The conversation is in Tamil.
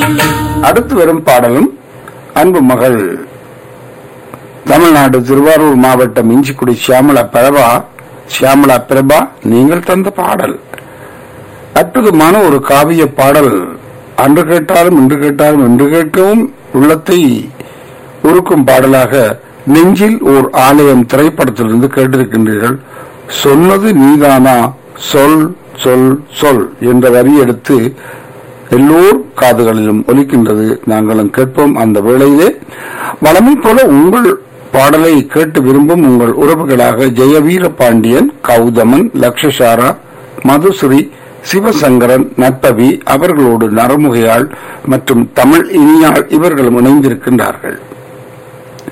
அடுத்து வரும் பாடலும் அன்பு மகள் தமிழ்நாடு திருவாரூர் மாவட்டம் இஞ்சிக்குடி சியாமலா பிரபா சியாமலா பிரபா நீங்கள் தந்த பாடல் அற்புதமான ஒரு காவிய பாடல் அன்று கேட்டாலும் இன்று கேட்டாலும் என்று கேட்கவும் உள்ளத்தை உருக்கும் பாடலாக நெஞ்சில் ஓர் ஆலயம் திரைப்படத்திலிருந்து கேட்டிருக்கின்றீர்கள் சொன்னது நீதானா சொல் சொல் சொல் என்ற வரி எடுத்து எல்லோர் காதுகளிலும் ஒலிக்கின்றது நாங்களும் கேட்போம் அந்த வேளையிலே வளமை போல உங்கள் பாடலை கேட்டு விரும்பும் உங்கள் உறவுகளாக ஜெயவீர பாண்டியன் கௌதமன் லக்ஷசாரா மதுஸ்ரீ சிவசங்கரன் நட்பவி அவர்களோடு நரமுகையாள் மற்றும் தமிழ் இனியாள் இவர்களும் இணைந்திருக்கின்றார்கள்